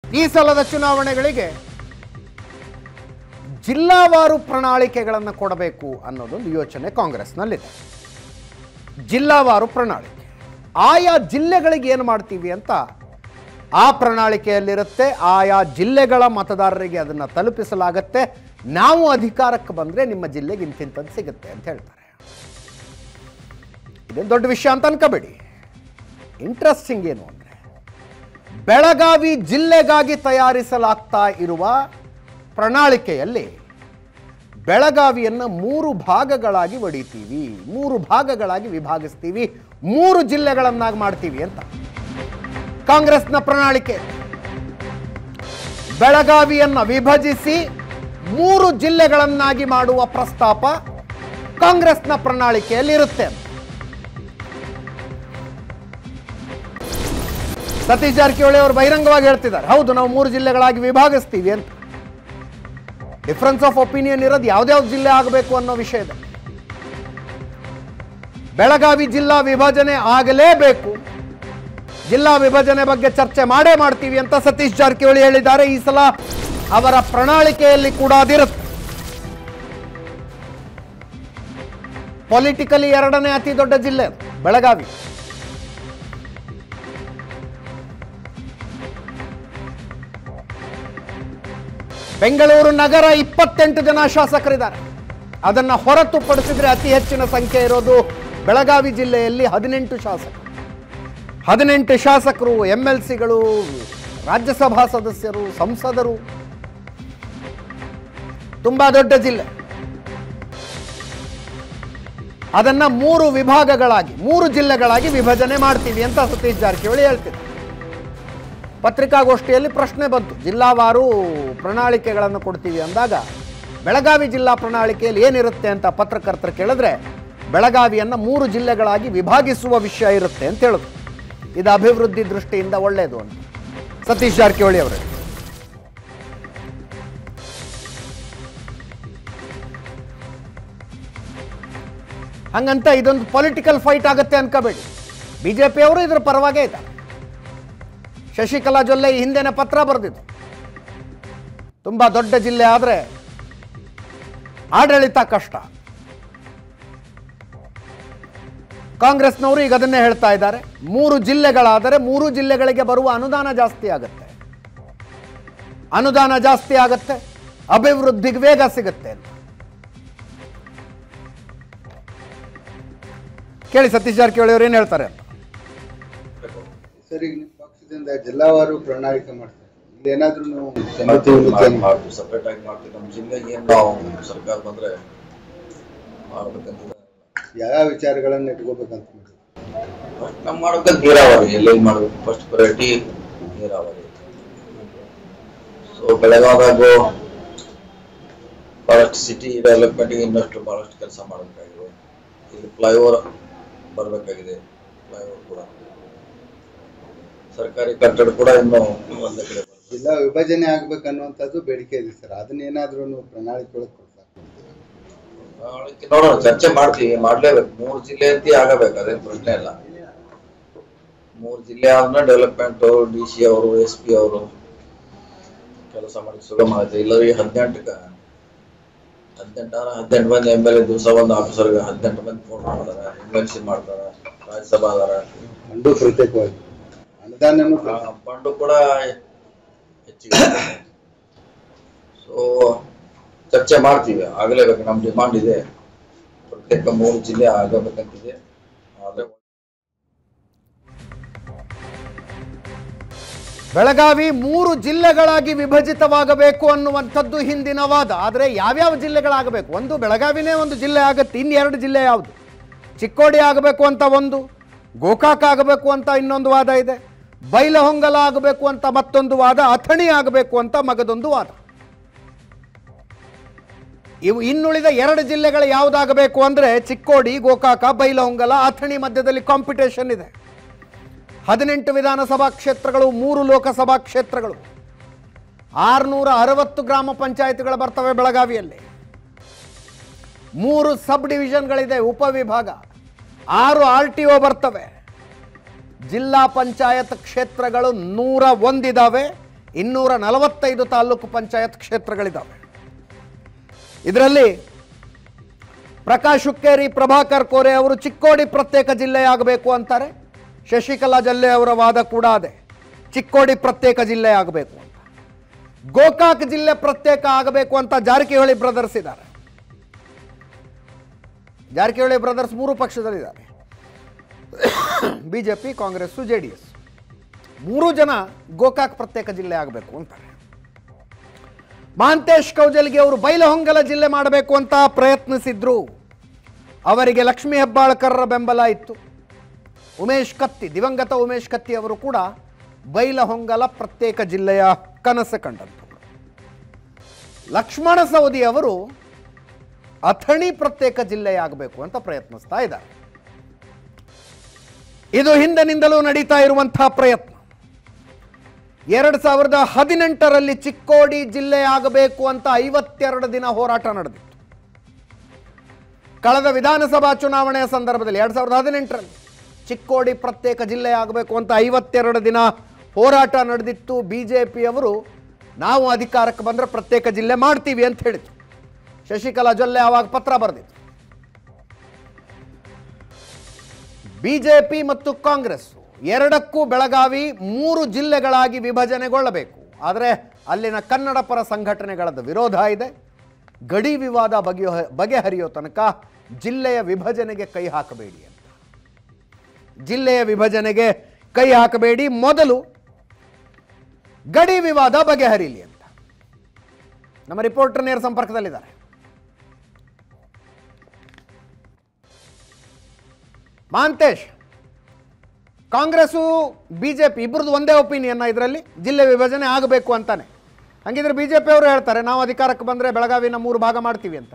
ಈ ಸಲದ ಚುನಾವಣೆಗಳಿಗೆ ಜಿಲ್ಲಾವಾರು ಪ್ರಣಾಳಿಕೆಗಳನ್ನು ಕೊಡಬೇಕು ಅನ್ನೋದೊಂದು ಯೋಚನೆ ಕಾಂಗ್ರೆಸ್ನಲ್ಲಿದೆ ಜಿಲ್ಲಾವಾರು ಪ್ರಣಾಳಿಕೆ ಆಯಾ ಜಿಲ್ಲೆಗಳಿಗೆ ಏನು ಮಾಡ್ತೀವಿ ಅಂತ ಆ ಪ್ರಣಾಳಿಕೆಯಲ್ಲಿರುತ್ತೆ ಆಯಾ ಜಿಲ್ಲೆಗಳ ಮತದಾರರಿಗೆ ಅದನ್ನು ತಲುಪಿಸಲಾಗತ್ತೆ ನಾವು ಅಧಿಕಾರಕ್ಕೆ ಬಂದರೆ ನಿಮ್ಮ ಜಿಲ್ಲೆಗೆ ಇಂತಿಂಥದ್ದು ಸಿಗುತ್ತೆ ಅಂತ ಹೇಳ್ತಾರೆ ಇದೇನು ದೊಡ್ಡ ವಿಷಯ ಅಂತ ಅನ್ಕೋಬೇಡಿ ಇಂಟ್ರೆಸ್ಟಿಂಗ್ ಏನು ಅಂದರೆ ಬೆಳಗಾವಿ ಜಿಲ್ಲೆಗಾಗಿ ತಯಾರಿಸಲಾಗ್ತಾ ಇರುವ ಪ್ರಣಾಳಿಕೆಯಲ್ಲಿ ಬೆಳಗಾವಿಯನ್ನು ಮೂರು ಭಾಗಗಳಾಗಿ ಒಡಿತೀವಿ ಮೂರು ಭಾಗಗಳಾಗಿ ವಿಭಾಗಿಸ್ತೀವಿ ಮೂರು ಜಿಲ್ಲೆಗಳನ್ನಾಗಿ ಮಾಡ್ತೀವಿ ಅಂತ ಕಾಂಗ್ರೆಸ್ನ ಪ್ರಣಾಳಿಕೆ ಬೆಳಗಾವಿಯನ್ನು ವಿಭಜಿಸಿ ಮೂರು ಜಿಲ್ಲೆಗಳನ್ನಾಗಿ ಮಾಡುವ ಪ್ರಸ್ತಾಪ ಕಾಂಗ್ರೆಸ್ನ ಪ್ರಣಾಳಿಕೆಯಲ್ಲಿ ಇರುತ್ತೆ ಅಂತ ಸತೀಶ್ ಜಾರಕಿಹೊಳಿ ಅವರು ಬಹಿರಂಗವಾಗಿ ಹೇಳ್ತಿದ್ದಾರೆ ಹೌದು ನಾವು ಮೂರು ಜಿಲ್ಲೆಗಳಾಗಿ ವಿಭಾಗಿಸ್ತೀವಿ ಅಂತ ಡಿಫ್ರೆನ್ಸ್ ಆಫ್ ಒಪಿನಿಯನ್ ಇರೋದು ಯಾವ್ದ್ಯಾವ್ದು ಜಿಲ್ಲೆ ಆಗಬೇಕು ಅನ್ನೋ ವಿಷಯದಲ್ಲಿ ಬೆಳಗಾವಿ ಜಿಲ್ಲಾ ವಿಭಜನೆ ಆಗಲೇಬೇಕು ಜಿಲ್ಲಾ ವಿಭಜನೆ ಬಗ್ಗೆ ಚರ್ಚೆ ಮಾಡೇ ಮಾಡ್ತೀವಿ ಅಂತ ಸತೀಶ್ ಜಾರಕಿಹೊಳಿ ಹೇಳಿದ್ದಾರೆ ಈ ಸಲ ಅವರ ಪ್ರಣಾಳಿಕೆಯಲ್ಲಿ ಕೂಡ ಅದಿರುತ್ತೆ ಪೊಲಿಟಿಕಲಿ ಎರಡನೇ ಅತಿ ದೊಡ್ಡ ಜಿಲ್ಲೆ ಅದು, ಬೆಳಗಾವಿ ಬೆಂಗಳೂರು ನಗರ ಇಪ್ಪತ್ತೆಂಟು ಜನ ಶಾಸಕರಿದ್ದಾರೆ ಅದನ್ನು ಹೊರತುಪಡಿಸಿದ್ರೆ ಅತಿ ಹೆಚ್ಚಿನ ಸಂಖ್ಯೆ ಇರೋದು ಬೆಳಗಾವಿ ಜಿಲ್ಲೆಯಲ್ಲಿ ಹದಿನೆಂಟು ಶಾಸಕರು ಹದಿನೆಂಟು ಶಾಸಕರು ಎಂ ಎಲ್ ಸಿಗಳು ರಾಜ್ಯಸಭಾ ಸದಸ್ಯರು ಸಂಸದರು ತುಂಬಾ ದೊಡ್ಡ ಜಿಲ್ಲೆ ಅದನ್ನ ಮೂರು ವಿಭಾಗಗಳಾಗಿ ಮೂರು ಜಿಲ್ಲೆಗಳಾಗಿ ವಿಭಜನೆ ಮಾಡ್ತೀವಿ ಅಂತ ಸತೀಶ್ ಜಾರಕಿಹೊಳಿ ಹೇಳ್ತಿದ್ದಾರೆ ಪತ್ರಿಕಾಗೋಷ್ಠಿಯಲ್ಲಿ ಪ್ರಶ್ನೆ ಬಂತು ಜಿಲ್ಲಾವಾರು ಪ್ರಣಾಳಿಕೆಗಳನ್ನು ಕೊಡ್ತೀವಿ ಅಂದಾಗ ಬೆಳಗಾವಿ ಜಿಲ್ಲಾ ಪ್ರಣಾಳಿಕೆಯಲ್ಲಿ ಏನಿರುತ್ತೆ ಅಂತ ಪತ್ರಕರ್ತರು ಕೇಳಿದ್ರೆ ಬೆಳಗಾವಿಯನ್ನು ಮೂರು ಜಿಲ್ಲೆಗಳಾಗಿ ವಿಭಾಗಿಸುವ ವಿಷಯ ಇರುತ್ತೆ ಅಂತ ಹೇಳಿದ್ರು ಇದು ಅಭಿವೃದ್ಧಿ ದೃಷ್ಟಿಯಿಂದ ಒಳ್ಳೆಯದು ಅಂತ ಸತೀಶ್ ಜಾರಕಿಹೊಳಿ ಅವರು ಹಂಗಂತ ಇದೊಂದು ಪೊಲಿಟಿಕಲ್ ಫೈಟ್ ಆಗುತ್ತೆ ಅನ್ಕೋಬೇಡಿ ಬಿಜೆಪಿ ಅವರು ಇದ್ರ ಪರವಾಗೇ ಇದ್ದಾರೆ ಶಶಿಕಲಾ ಜೊಲ್ಲೆ ಈ ಹಿಂದೆನೇ ಪತ್ರ ಬರೆದಿದ್ದು ತುಂಬ ದೊಡ್ಡ ಜಿಲ್ಲೆ ಆದರೆ ಆಡಳಿತ ಕಷ್ಟ ಕಾಂಗ್ರೆಸ್ನವರು ಈಗ ಅದನ್ನೇ ಹೇಳ್ತಾ ಇದ್ದಾರೆ ಮೂರು ಜಿಲ್ಲೆಗಳಾದರೆ ಮೂರು ಜಿಲ್ಲೆಗಳಿಗೆ ಬರುವ ಅನುದಾನ ಜಾಸ್ತಿ ಆಗುತ್ತೆ ಅನುದಾನ ಜಾಸ್ತಿ ಆಗುತ್ತೆ ಅಭಿವೃದ್ಧಿಗೆ ವೇಗ ಸಿಗುತ್ತೆ ಅಂತ ಕೇಳಿ ಸತೀಶ್ ಜಾರಕಿಹೊಳಿ ಅವರು ಏನು ಹೇಳ್ತಾರೆ ಅಂತ ಸರ್ ಈಗ ನಿಮ್ಮ ಪಕ್ಷದಿಂದ ಜಿಲ್ಲಾವಾರು ಪ್ರಣಾಳಿಕೆ ಮಾಡ್ತಾರೆ ಇಲ್ಲಿ ಏನಾದ್ರೂ ನೀವು ಸಮಿತಿ ಮಾಡ್ತೀವಿ ವಿಭಜನೆ ಮಾಡ್ತೀವಿ ಸಪ್ರೇಟ್ ಆಗಿ ಮಾಡ್ತೀವಿ ನಮ್ಮ ಜಿಲ್ಲೆಗೆ ಏನು ನಾವು ಸರ್ಕಾರ ಬಂದ್ರೆ ಮಾಡ್ಬೇಕಂತಿದೆ ಯಾವ ವಿಚಾರಗಳನ್ನ ಇಟ್ಕೋಬೇಕಂತ ಮಾಡಿ ಫಸ್ಟ್ ನಮ್ಮ ಮಾಡ್ಬೇಕಂತ ನೀರಾವರಿ ಎಲ್ಲೆಲ್ಲಿ ಮಾಡ್ಬೇಕು ಫಸ್ಟ್ ಪ್ರಯಾರಿಟಿ ನೀರಾವರಿ ಸೊ ಬೆಳಗಾವಿಯಾಗು ಬಹಳಷ್ಟು ಸಿಟಿ ಡೆವಲಪ್ಮೆಂಟ್ಗೆ ಇನ್ನಷ್ಟು ಬಹಳಷ್ಟು ಕೆಲಸ ಮಾಡಬೇಕಾಗಿದೆ ಇಲ್ಲಿ ಫ್ಲೈಓವರ್ ಬರಬೇಕಾಗಿದೆ ಫ್ಲೈಓವರ್ ಕೂಡ ಸರ್ಕಾರಿ ಕಟ್ಟಡ ಕೂಡ ಇನ್ನೂ ಒಂದೇ ಕಡೆ ಬರಬೇಕು ಜಿಲ್ಲಾ ವಿಭಜನೆ ಆಗ್ಬೇಕನ್ನುವಂಥದ್ದು ಬೇಡಿಕೆ ಇದೆ ಸರ್ ಅದನ್ನ ಏನಾದ್ರೂ ನೀವು ಪ್ರಣಾಳಿಕೆ ಒಳಗೆ ಕೊಡ್ತಾರೆ ನಾಳೆಗೆ ನೋಡೋಣ ಚರ್ಚೆ ಮಾಡ್ತೀವಿ ಮಾಡ್ಲೇಬೇಕು ಮೂರು ಜಿಲ್ಲೆ ಅಂತ ಆಗಬೇಕು ಅದೇನು ಪ್ರಶ್ನೆ ಇಲ್ಲ ಮೂರು ಜಿಲ್ಲೆ ಆದ್ಮೇಲೆ ಡೆವಲಪ್ಮೆಂಟ್ ಡಿ ಸಿ ಅವರು ಎಸ್ ಪಿ ಅವರು ಕೆಲಸ ಮಾಡಕ್ಕೆ ಸುಗಮ ಆಗುತ್ತೆ ಇಲ್ಲರಿಗೆ ಹದಿನೆಂಟಕ್ಕೆ ಹದಿನೆಂಟಾರ ಹದಿನೆಂಟು ಮಂದಿ ಎಮ್ ಎಲ್ ಎ ದಿವಸ ಒಂದು ಆಫೀಸರ್ಗೆ ಹದಿನೆಂಟು ಮಂದಿ ಫೋನ್ ಮಾಡ್ತಾರೆ ಎಮ್ ಎಲ್ ಸಿ ಮಾಡ್ತಾರೆ ರಾಜ್ಯಸಭಾ ಅದಾರ ಫಂಡು ಪ್ರತ್ಯೇಕವಾಗಿ ಅನುದಾನನೂ ಆ, ಫಂಡು ಕೂಡ ಹೆಚ್ಚಿಗೆ ಸೊ ಚರ್ಚೆ ಮಾಡ್ತೀವಿ ಆಗಲೇಬೇಕು ನಮ್ಮ ಡಿಮಾಂಡ್ ಇದೆ ಪ್ರತ್ಯೇಕ ಮೂರು ಜಿಲ್ಲೆ ಆಗಬೇಕಂತಿದೆ ಆದ್ರೆ ಬೆಳಗಾವಿ ಮೂರು ಜಿಲ್ಲೆಗಳಾಗಿ ವಿಭಜಿತವಾಗಬೇಕು ಅನ್ನುವಂಥದ್ದು ಹಿಂದಿನ ವಾದ ಆದರೆ ಯಾವ್ಯಾವ ಜಿಲ್ಲೆಗಳಾಗಬೇಕು ಒಂದು ಬೆಳಗಾವಿನೇ ಒಂದು ಜಿಲ್ಲೆ ಆಗುತ್ತೆ ಇನ್ನೆರಡು ಜಿಲ್ಲೆ ಯಾವುದು ಚಿಕ್ಕೋಡಿ ಆಗಬೇಕು ಅಂತ ಒಂದು ಗೋಕಾಕ್ ಆಗಬೇಕು ಅಂತ ಇನ್ನೊಂದು ವಾದ ಇದೆ ಬೈಲಹೊಂಗಲ ಆಗಬೇಕು ಅಂತ ಮತ್ತೊಂದು ವಾದ ಅಥಣಿ ಆಗಬೇಕು ಅಂತ ಮಗದೊಂದು ವಾದ ಇವು ಇನ್ನುಳಿದ ಎರಡು ಜಿಲ್ಲೆಗಳು ಯಾವುದಾಗಬೇಕು ಅಂದರೆ ಚಿಕ್ಕೋಡಿ ಗೋಕಾಕ ಬೈಲಹೊಂಗಲ ಅಥಣಿ ಮಧ್ಯದಲ್ಲಿ ಕಾಂಪಿಟೇಷನ್ ಇದೆ ಹದಿನೆಂಟು ವಿಧಾನಸಭಾ ಕ್ಷೇತ್ರಗಳು ಮೂರು ಲೋಕಸಭಾ ಕ್ಷೇತ್ರಗಳು ಆರುನೂರ ಅರವತ್ತು ಗ್ರಾಮ ಪಂಚಾಯತ್ಗಳು ಬರ್ತವೆ ಬೆಳಗಾವಿಯಲ್ಲಿ ಮೂರು ಸಬ್ ಡಿವಿಷನ್ಗಳಿದೆ ಉಪವಿಭಾಗ ಆರು ಆರ್ ಟಿ ಒ ಬರ್ತವೆ ಜಿಲ್ಲಾ ಪಂಚಾಯತ್ ಕ್ಷೇತ್ರಗಳು ನೂರ ಒಂದಿದ್ದಾವೆ ಇನ್ನೂರ ನಲವತ್ತೈದು ತಾಲೂಕು ಪಂಚಾಯತ್ ಕ್ಷೇತ್ರಗಳಿದ್ದಾವೆ ಇದರಲ್ಲಿ ಪ್ರಕಾಶ್ ಹುಕ್ಕೇರಿ ಪ್ರಭಾಕರ್ ಕೋರೆ ಅವರು ಚಿಕ್ಕೋಡಿ ಪ್ರತ್ಯೇಕ ಜಿಲ್ಲೆಯಾಗಬೇಕು ಅಂತಾರೆ ಶಶಿಕಲಾ ಜಲ್ಲೆ ಅವರ ವಾದ ಕೂಡ ಅದೇ ಚಿಕ್ಕೋಡಿ ಪ್ರತ್ಯೇಕ ಜಿಲ್ಲೆ ಆಗಬೇಕು ಅಂತ ಗೋಕಾಕ್ ಜಿಲ್ಲೆ ಪ್ರತ್ಯೇಕ ಆಗಬೇಕು ಅಂತ ಜಾರಕಿಹೊಳಿ ಬ್ರದರ್ಸ್ ಇದ್ದಾರೆ ಜಾರಕಿಹೊಳಿ ಬ್ರದರ್ಸ್ ಮೂರು ಪಕ್ಷದಲ್ಲಿದ್ದಾರೆ BJP Congress J D S ಮೂರು ಜನ ಗೋಕಾಕ್ ಪ್ರತ್ಯೇಕ ಜಿಲ್ಲೆ ಆಗಬೇಕು ಅಂತಾರೆ ಮಹಾಂತೇಶ್ ಕೌಜಲ್ಗಿ ಅವರು ಬೈಲಹೊಂಗಲ ಜಿಲ್ಲೆ ಮಾಡಬೇಕು ಅಂತ ಪ್ರಯತ್ನಿಸಿದ್ರು ಅವರಿಗೆ ಲಕ್ಷ್ಮೀ ಹೆಬ್ಬಾಳ್ಕರ್ರ ಬೆಂಬಲ ಇತ್ತು ಉಮೇಶ್ ಕತ್ತಿ ದಿವಂಗತ ಉಮೇಶ್ ಕತ್ತಿ ಅವರು ಕೂಡ ಬೈಲಹೊಂಗಲ ಪ್ರತ್ಯೇಕ ಜಿಲ್ಲೆಯ ಕನಸು ಕಂಡಂಥವರು ಲಕ್ಷ್ಮಣ ಸವದಿ ಅವರು ಅಥಣಿ ಪ್ರತ್ಯೇಕ ಜಿಲ್ಲೆಯಾಗಬೇಕು ಅಂತ ಪ್ರಯತ್ನಿಸ್ತಾ ಇದ್ದಾರೆ ಇದು ಹಿಂದಿನಿಂದಲೂ ನಡೀತಾ ಇರುವಂತಹ ಪ್ರಯತ್ನ ಎರಡು ಸಾವಿರದ ಹದಿನೆಂಟರಲ್ಲಿ ಚಿಕ್ಕೋಡಿ ಜಿಲ್ಲೆ ಆಗಬೇಕು ಅಂತ ಐವತ್ತೆರಡು ದಿನ ಹೋರಾಟ ನಡೆದಿತ್ತು ಕಳೆದ ವಿಧಾನಸಭಾ ಚುನಾವಣೆಯ ಸಂದರ್ಭದಲ್ಲಿ ಎರಡು ಸಾವಿರದ ಹದಿನೆಂಟರಲ್ಲಿ ಚಿಕ್ಕೋಡಿ ಪ್ರತ್ಯೇಕ ಜಿಲ್ಲೆ ಆಗಬೇಕು ಅಂತ ಐವತ್ತೆರಡು ದಿನ ಹೋರಾಟ ನಡೆದಿತ್ತು ಬಿ ಜೆ ಪಿಯವರು ನಾವು ಅಧಿಕಾರಕ್ಕೆ ಬಂದರೆ ಪ್ರತ್ಯೇಕ ಜಿಲ್ಲೆ ಮಾಡ್ತೀವಿ ಅಂತ ಹೇಳಿದ್ರು ಶಶಿಕಲಾ ಜೊಲ್ಲೆ ಆವಾಗ ಪತ್ರ ಬರೆದಿತ್ತು ಬಿಜೆಪಿ ಮತ್ತು ಕಾಂಗ್ರೆಸ್ ಎರಡಕ್ಕೂ ಬೆಳಗಾವಿ ಮೂರು ಜಿಲ್ಲೆಗಳಾಗಿ ವಿಭಜನೆಗೊಳ್ಳಬೇಕು ಆದರೆ ಅಲ್ಲಿನ ಕನ್ನಡ ಪರ ಸಂಘಟನೆಗಳದ್ದು ವಿರೋಧ ಇದೆ ಗಡಿ ವಿವಾದ ಬಗೆಯ ಬಗೆಹರಿಯೋ ತನಕ ಜಿಲ್ಲೆಯ ವಿಭಜನೆಗೆ ಕೈ ಹಾಕಬೇಡಿ ಅಂತ ಜಿಲ್ಲೆಯ ವಿಭಜನೆಗೆ ಕೈ ಹಾಕಬೇಡಿ ಮೊದಲು ಗಡಿ ವಿವಾದ ಬಗೆಹರಿಲಿ ಅಂತ ನಮ್ಮ ರಿಪೋರ್ಟರ್ ನೇರ ಸಂಪರ್ಕದಲ್ಲಿದ್ದಾರೆ Mahantesh Congress B J P ಇಬ್ಬರದ್ದು ಒಂದೇ ಒಪಿನಿಯನ್ನ ಇದರಲ್ಲಿ ಜಿಲ್ಲೆ ವಿಭಜನೆ ಆಗಬೇಕು ಅಂತಾನೆ ಹಂಗಿದ್ರೆ ಬಿ ಜೆ ಅವರು ಹೇಳ್ತಾರೆ ನಾವು ಅಧಿಕಾರಕ್ಕೆ ಬಂದರೆ ಬೆಳಗಾವಿನ ಮೂರು ಭಾಗ ಮಾಡ್ತೀವಿ ಅಂತ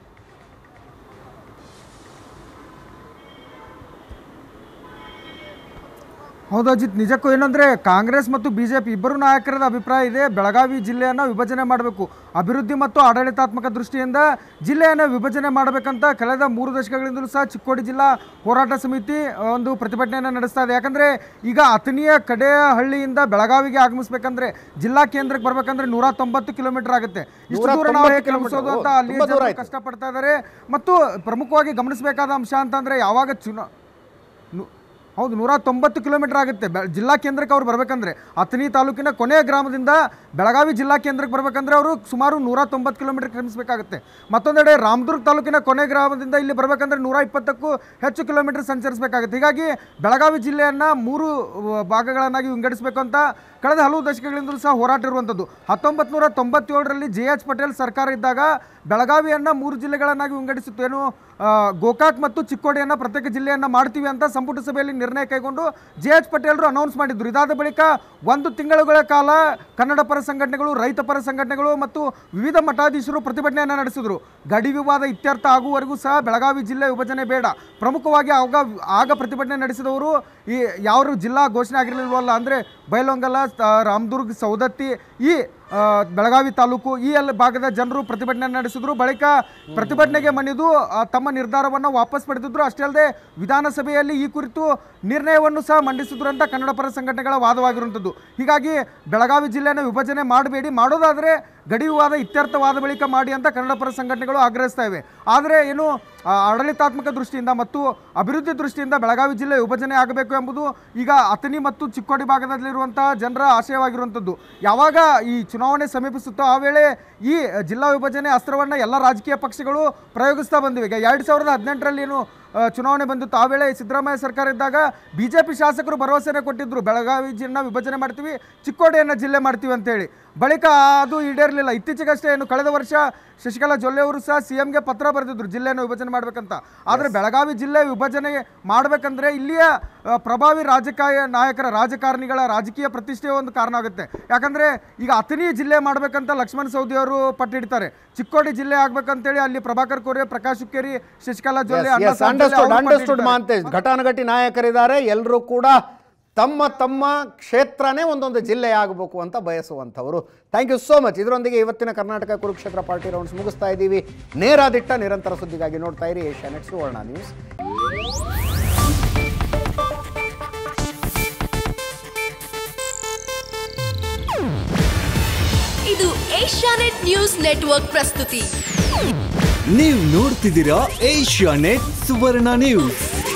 ಹೌದು ಅಜಿತ್ ನಿಜಕ್ಕೂ ಏನಂದ್ರೆ ಕಾಂಗ್ರೆಸ್ ಮತ್ತು ಬಿಜೆಪಿ ಇಬ್ಬರು ನಾಯಕರದ ಅಭಿಪ್ರಾಯ ಇದೆ ಬೆಳಗಾವಿ ಜಿಲ್ಲೆಯನ್ನು ವಿಭಜನೆ ಮಾಡಬೇಕು ಅಭಿವೃದ್ಧಿ ಮತ್ತು ಆಡಳಿತಾತ್ಮಕ ದೃಷ್ಟಿಯಿಂದ ಜಿಲ್ಲೆಯನ್ನು ವಿಭಜನೆ ಮಾಡಬೇಕಂತ ಕಳೆದ ಮೂರು ದಶಕಗಳಿಂದಲೂ ಸಹ ಚಿಕ್ಕೋಡಿ ಜಿಲ್ಲಾ ಹೋರಾಟ ಸಮಿತಿ ಒಂದು ಪ್ರತಿಭಟನೆಯನ್ನು ನಡೆಸ್ತಾ ಇದೆ ಯಾಕಂದ್ರೆ ಈಗ ಅಥಣಿಯ ಕಡೆಯ ಹಳ್ಳಿಯಿಂದ ಬೆಳಗಾವಿಗೆ ಆಗಮಿಸ್ಬೇಕಂದ್ರೆ ಜಿಲ್ಲಾ ಕೇಂದ್ರಕ್ಕೆ ಬರ್ಬೇಕಂದ್ರೆ ನೂರ ತೊಂಬತ್ತು ಕಿಲೋಮೀಟರ್ ಆಗುತ್ತೆ ಇಷ್ಟು ದೂರ ನಾವು ಹೇಗೆ ಕ್ರಮಿಸೋದು ಅಂತ ಅಲ್ಲಿ ತುಂಬಾ ದೂರ ಆಯ್ತು. ಕಷ್ಟಪಡ್ತಾ ಇದ್ದಾರೆ ಮತ್ತು ಪ್ರಮುಖವಾಗಿ ಗಮನಿಸಬೇಕಾದ ಅಂಶ ಅಂತಂದ್ರೆ ಯಾವಾಗ ಚುನಾ ನು- ಹೌದು ನೂರ ತೊಂಬತ್ತು ಕಿಲೋಮೀಟರ್ ಆಗುತ್ತೆ ಬೆ- ಜಿಲ್ಲಾ ಕೇಂದ್ರಕ್ಕೆ ಅವ್ರು ಬರಬೇಕಂದ್ರೆ ಅಥಣಿ ತಾಲೂಕಿನ ಕೊನೆಯ ಗ್ರಾಮದಿಂದ ಬೆಳಗಾವಿ ಜಿಲ್ಲಾ ಕೇಂದ್ರಕ್ಕೆ ಬರಬೇಕಂದ್ರೆ ಅವರು ಸುಮಾರು ನೂರ ತೊಂಬತ್ತು ಕಿಲೋಮೀಟರ್ ಕ್ರಮಿಸಬೇಕಾಗುತ್ತೆ ಮತ್ತೊಂದೆಡೆ ರಾಮದುರ್ಗ್ ತಾಲೂಕಿನ ಕೊನೆ ಗ್ರಾಮದಿಂದ ಇಲ್ಲಿ ಬರಬೇಕಂದ್ರೆ ನೂರ ಇಪ್ಪತ್ತಕ್ಕೂ ಹೆಚ್ಚು ಕಿಲೋಮೀಟರ್ ಸಂಚರಿಸಬೇಕಾಗುತ್ತೆ ಹೀಗಾಗಿ ಬೆಳಗಾವಿ ಜಿಲ್ಲೆಯನ್ನು ಮೂರು ಅಹ್, ಭಾಗಗಳನ್ನಾಗಿ ವಿಂಗಡಿಸಬೇಕು ಅಂತ ಕಳೆದ ಹಲವು ದಶಕಗಳಿಂದಲೂ ಸಹ ಹೋರಾಟ ಇರುವಂಥದ್ದು ಹತ್ತೊಂಬತ್ತು ನೂರ ತೊಂಬತ್ತೇಳರಲ್ಲಿ ಜೆ ಎಚ್ ಪಟೇಲ್ ಸರ್ಕಾರ ಇದ್ದಾಗ ಬೆಳಗಾವಿಯನ್ನು ಮೂರು ಜಿಲ್ಲೆಗಳನ್ನಾಗಿ ವಿಂಗಡಿಸಿತ್ತು ಏನು ಆ, ಗೋಕಾಕ್ ಮತ್ತು ಚಿಕ್ಕೋಡಿಯನ್ನು ಪ್ರತ್ಯೇಕ ಜಿಲ್ಲೆಯನ್ನು ಮಾಡ್ತೀವಿ ಅಂತ ಸಂಪುಟ ಸಭೆಯಲ್ಲಿ ನಿರ್ಣಯ ಕೈಗೊಂಡು ಜೆ ಎಚ್ ಪಟೇಲ್ರು ಅನೌನ್ಸ್ ಮಾಡಿದ್ರು ಇದಾದ ಬಳಿಕ ಒಂದು ತಿಂಗಳುಗಳ ಕಾಲ ಕನ್ನಡ ಪರ ಸಂಘಟನೆಗಳು ರೈತ ಪರ ಸಂಘಟನೆಗಳು ಮತ್ತು ವಿವಿಧ ಮಠಾಧೀಶರು ಪ್ರತಿಭಟನೆಯನ್ನು ನಡೆಸಿದ್ರು ಗಡಿ ವಿವಾದ ಇತ್ಯರ್ಥ ಆಗುವವರೆಗೂ ಸಹ ಬೆಳಗಾವಿ ಜಿಲ್ಲೆ ವಿಭಜನೆ ಬೇಡ ಪ್ರಮುಖವಾಗಿ ಆಗ ಆಗ ಪ್ರತಿಭಟನೆ ನಡೆಸಿದವರು ಈ ಯಾವ ಜಿಲ್ಲಾ ಘೋಷಣೆ ಆಗಿರಲಿಲ್ವಲ್ಲ ಅಂದರೆ ಬೈಲೊಂಗಲ ತ- ರಾಮದುರ್ಗ್ ಸೌದತ್ತಿ ಈ ಆ, ಬೆಳಗಾವಿ ತಾಲೂಕು ಈ ಎಲ್ಲ ಭಾಗದ ಜನರು ಪ್ರತಿಭಟನೆ ನಡೆಸಿದ್ರು ಬಳಿಕ ಪ್ರತಿಭಟನೆಗೆ ಮಣಿದು ಆ, ತಮ್ಮ ನಿರ್ಧಾರವನ್ನು ವಾಪಸ್ ಪಡೆದಿದ್ರು ಅಷ್ಟೇ ಅಲ್ಲದೆ ವಿಧಾನಸಭೆಯಲ್ಲಿ ಈ ಕುರಿತು ನಿರ್ಣಯವನ್ನು ಸಹ ಮಂಡಿಸಿದ್ರು ಅಂತ ಕನ್ನಡ ಪರ ಸಂಘಟನೆಗಳ ವಾದವಾಗಿರುವಂಥದ್ದು ಹೀಗಾಗಿ ಬೆಳಗಾವಿ ಜಿಲ್ಲೆಯನ್ನು ವಿಭಜನೆ ಮಾಡಬೇಡಿ ಮಾಡೋದಾದರೆ ಗಡಿ ವಿವಾದ ಇತ್ಯರ್ಥವಾದ ಬಳಿಕ ಮಾಡಿ ಅಂತ ಕನ್ನಡ ಪರ ಸಂಘಟನೆಗಳು ಆಗ್ರಹಿಸ್ತಾ ಇವೆ ಆದರೆ ಏನು ಆ, ಆಡಳಿತಾತ್ಮಕ ದೃಷ್ಟಿಯಿಂದ ಮತ್ತು ಅಭಿವೃದ್ಧಿ ದೃಷ್ಟಿಯಿಂದ ಬೆಳಗಾವಿ ಜಿಲ್ಲೆ ವಿಭಜನೆ ಆಗಬೇಕು ಎಂಬುದು ಈಗ ಅಥಣಿ ಮತ್ತು ಚಿಕ್ಕೋಡಿ ಭಾಗದಲ್ಲಿರುವಂತಹ ಜನರ ಆಶಯವಾಗಿರುವಂಥದ್ದು ಯಾವಾಗ ಈ ಚುನಾವಣೆ ಸಮೀಪಿಸುತ್ತೋ ಆ ವೇಳೆ ಈ ಜಿಲ್ಲಾ ವಿಭಜನೆ ಅಸ್ತ್ರವನ್ನು ಎಲ್ಲ ರಾಜಕೀಯ ಪಕ್ಷಗಳು ಪ್ರಯೋಗಿಸ್ತಾ ಬಂದಿವೆ ಈಗ ಎರಡು ಸಾವಿರದ ಹದಿನೆಂಟರಲ್ಲಿ ಏನು ಆ, ಚುನಾವಣೆ ಬಂದಿತ್ತು ಆ ವೇಳೆ ಸಿದ್ದರಾಮಯ್ಯ ಸರ್ಕಾರ ಇದ್ದಾಗ ಬಿ ಜೆ ಪಿ ಶಾಸಕರು ಭರವಸೆನ ಕೊಟ್ಟಿದ್ರು ಬೆಳಗಾವಿ ಜಿಲ್ಲೆನ ವಿಭಜನೆ ಮಾಡ್ತೀವಿ ಚಿಕ್ಕೋಡಿಯನ್ನು ಜಿಲ್ಲೆ ಮಾಡ್ತೀವಿ ಅಂತೇಳಿ ಬಳಿಕ ಅದು ಈಡೇರಲಿಲ್ಲ ಇತ್ತೀಚೆಗಷ್ಟೇ ಏನು ಕಳೆದ ವರ್ಷ ಶಶಿಕಲಾ ಜೊಲ್ಲೆ ಅವರು ಸಹ ಸಿ ಎಂಗೆ ಪತ್ರ ಬರೆದಿದ್ರು ಜಿಲ್ಲೆಯನ್ನು ವಿಭಜನೆ ಮಾಡಬೇಕಂತ ಆದರೆ ಬೆಳಗಾವಿ ಜಿಲ್ಲೆ ವಿಭಜನೆ ಮಾಡಬೇಕಂದ್ರೆ ಇಲ್ಲಿಯ ಆ, ಪ್ರಭಾವಿ ರಾಜಕಾಯ ನಾಯಕರ ರಾಜಕಾರಣಿಗಳ ರಾಜಕೀಯ ಪ್ರತಿಷ್ಠೆಯ ಒಂದು ಕಾರಣ ಆಗುತ್ತೆ ಯಾಕಂದ್ರೆ ಈಗ ಅಥಣಿ ಜಿಲ್ಲೆ ಮಾಡಬೇಕಂತ ಲಕ್ಷ್ಮಣ ಸವದಿ ಅವರು ಪಟ್ಟಿಡ್ತಾರೆ ಚಿಕ್ಕೋಡಿ ಜಿಲ್ಲೆ ಆಗ್ಬೇಕಂತೇಳಿ ಅಲ್ಲಿ ಪ್ರಭಾಕರ್ ಕೋರೆ ಪ್ರಕಾಶ್ ಹುಕ್ಕೇರಿ ಶಶಿಕಲಾ ಜೊಲ್ಲೆ ಅಣ್ಣ ಸಾಹೇಬ್ ಜೊಲ್ಲೆ ಅಂಡರ್ಸ್ಟುಡ್ ಅವರು ಅಂಡರ್ಸ್ಟುಡ್ ಪಟ್ಟಿಡ್ತಾರೆ. ಮಾಂತೇಶ್ ಘಟಾನುಘಟಿ ನಾಯಕರಿದ್ದಾರೆ ಎಲ್ಲರೂ ಕೂಡ ತಮ್ಮ ತಮ್ಮ ಕ್ಷೇತ್ರನೇ ಒಂದೊಂದು ಜಿಲ್ಲೆ ಆಗಬೇಕು ಅಂತ ಬಯಸುವಂಥವರು ಥ್ಯಾಂಕ್ ಯು ಸೋ ಮಚ್ ಇದರೊಂದಿಗೆ ಇವತ್ತಿನ ಕರ್ನಾಟಕ ಕುರುಕ್ಷೇತ್ರ ಪಾರ್ಟಿ ರೌಂಡ್ಸ್ ಮುಗಿಸ್ತಾ ಇದ್ದೀವಿ ನೇರ ದಿಟ್ಟ ನಿರಂತರ ಸುದ್ದಿಗಾಗಿ ನೋಡ್ತಾ ಇರಿ ಏಷ್ಯಾ ನೆಟ್ ಸುವರ್ಣ ನ್ಯೂಸ್ ಇದು ಏಷ್ಯಾನೆಟ್ ನ್ಯೂಸ್ ನೆಟ್ವರ್ಕ್ ಪ್ರಸ್ತುತಿ ನೀವು ನೋಡ್ತಿದ್ದೀರಾ ಏಷ್ಯಾ ನೆಟ್ ಸುವರ್ಣ ನ್ಯೂಸ್